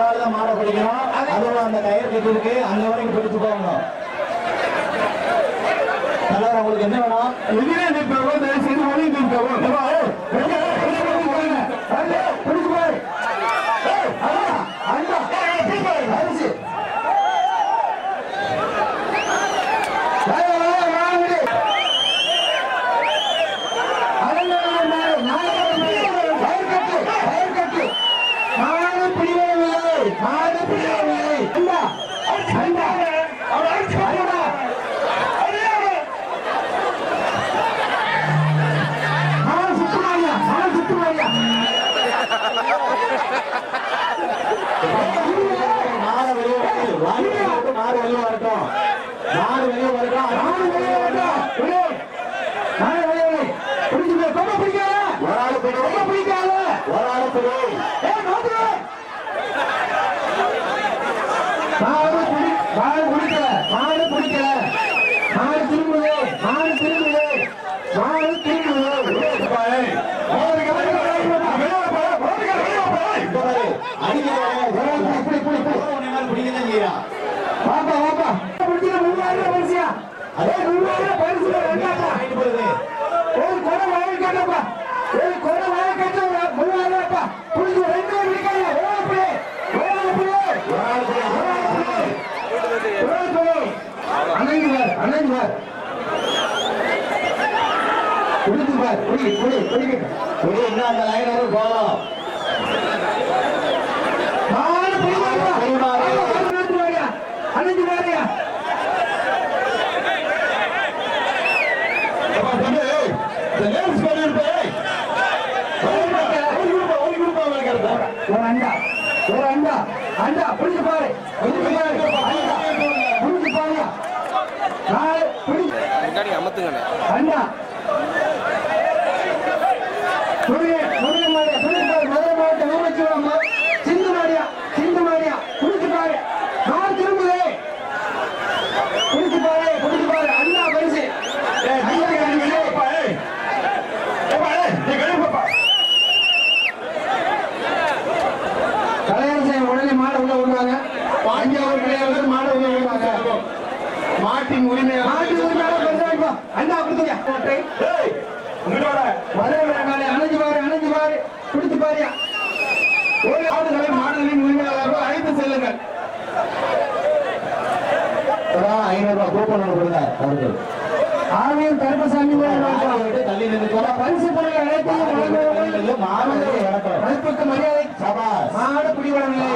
ஆள் தான் மாட பிடிக்கணும் அதுவும் அந்த கயிறு கட்டி இருக்கு அங்க வரைக்கும் பிடிச்சு போகணும் தலைவர் உங்களுக்கு என்ன வேணும் எதிரே நிற்பவங்க தயவு செய்து ஒளி நிற்பவங்க பிடிச்சு போய் அண்ணா அரிசி மாட வெளியே வந்து வாங்கி போட்டு மாடு வெளியே வரட்டும் மாடு வெளியே வரட்டும் மாடு வெளியே வரட்டும் ஒரு ஆளு பிடி ஒரு ஆளு பிடி மாடு பிடி மாடு பிடிக்கல மாடு பிடிக்கல மாடு திரும்புது மாடு திரும்புது மாடு திரும்புது இங்க பாரு, அடிக்கிறாங்க. இப்படி இப்படி இப்படி உன்னை மாதிரி பிடிக்கதான் செய்யறான். வாப்பா வாப்பா பிடிக்கிற மூவாயிரம் பரிசியா அதே மூவாயிரம் பரிசு ரெண்டாப்பா வாங்கிட்டு போகுது. ஒரு கொடை வாங்கி கேட்டப்பா ஒரு கொடை வாங்கி கேட்ட மூவாயிரம்ப்பா புரிஞ்சு ரெண்டு பேர் இருக்காங்க ஓடி ஓடி ஒரு ஆளு பிடி, ஒரு ஆளு பிடி. அணைஞ்சு பார் அணைஞ்சு பார் குடிச்சு பார் குடி குடி குடிக்க பிடி, இன்னும் அந்த line வரைக்கும் போகலாம். மாடு பிடிவாரா பிடிவாரா. அணைஞ்சு வாரியா அணைஞ்சு வாரியா அப்பா, தம்பி, இந்த ladies பண்ணி இருப்பே. ஒரு குடும்பம், ஒரு குடும்பம் வைக்கிறது. ஒரு அண்டா ஒரு அண்டா அண்டா புடிச்சு பாரு புடிச்சு பாரு அண்டா புடிச்சு பாருயா நாலு புடிச்சு முன்னாடி அமத்துங்கண்ணே அண்ணா முருகே முருகன் மாடியா புடிச்சு பாரு மதுரை மாவட்டம் ஊமச்சிவரம் சிந்து மாடியா சிந்து மாடியா புடிச்சு பாரு நாலு திரும்புதே புடிச்சு பாரு புடிச்சு பாரு அண்ணா பரிசு ஏய், நீ அண்ணா வெளியே பரிசு. வாப்பா, ஏய். ஏப்பா, ஏய், நீ வெளியே வாப்பா. கலையரசன் உடனே மாடை உள்ள விடுவாங்க பாண்டியாவூர் விளையாட்டு மாடு உள்ள விடுவாங்க. மாட்டின் உரிமையாளர் மாட்டு உரிமையாளர் பெருசாக அண்ணா கொடுத்துயா ஏய், இங்கிட்டு வாடா. மதுரை மேலே அணைஞ்சு பாரு அணைஞ்சு பாரு பிடிச்சு பாரியா ஒரு ஆடுகளை மாடுகளின் உரிமையாளர்கள் அழைத்து செல்லுங்கள் ஐநூறு ரூபாய் கூப்பன் ஒன்று கொடுங்க அவருக்கு ஆவியும் கருப்பசாமி தள்ளி நின்று பரிசு பொருள் அனைத்தையும் வழங்குவவர்கள் மாடு இறக்கம் மதிப்புக்கு மரியாதை சபாஸ் மாடு பிடிவடவில்லை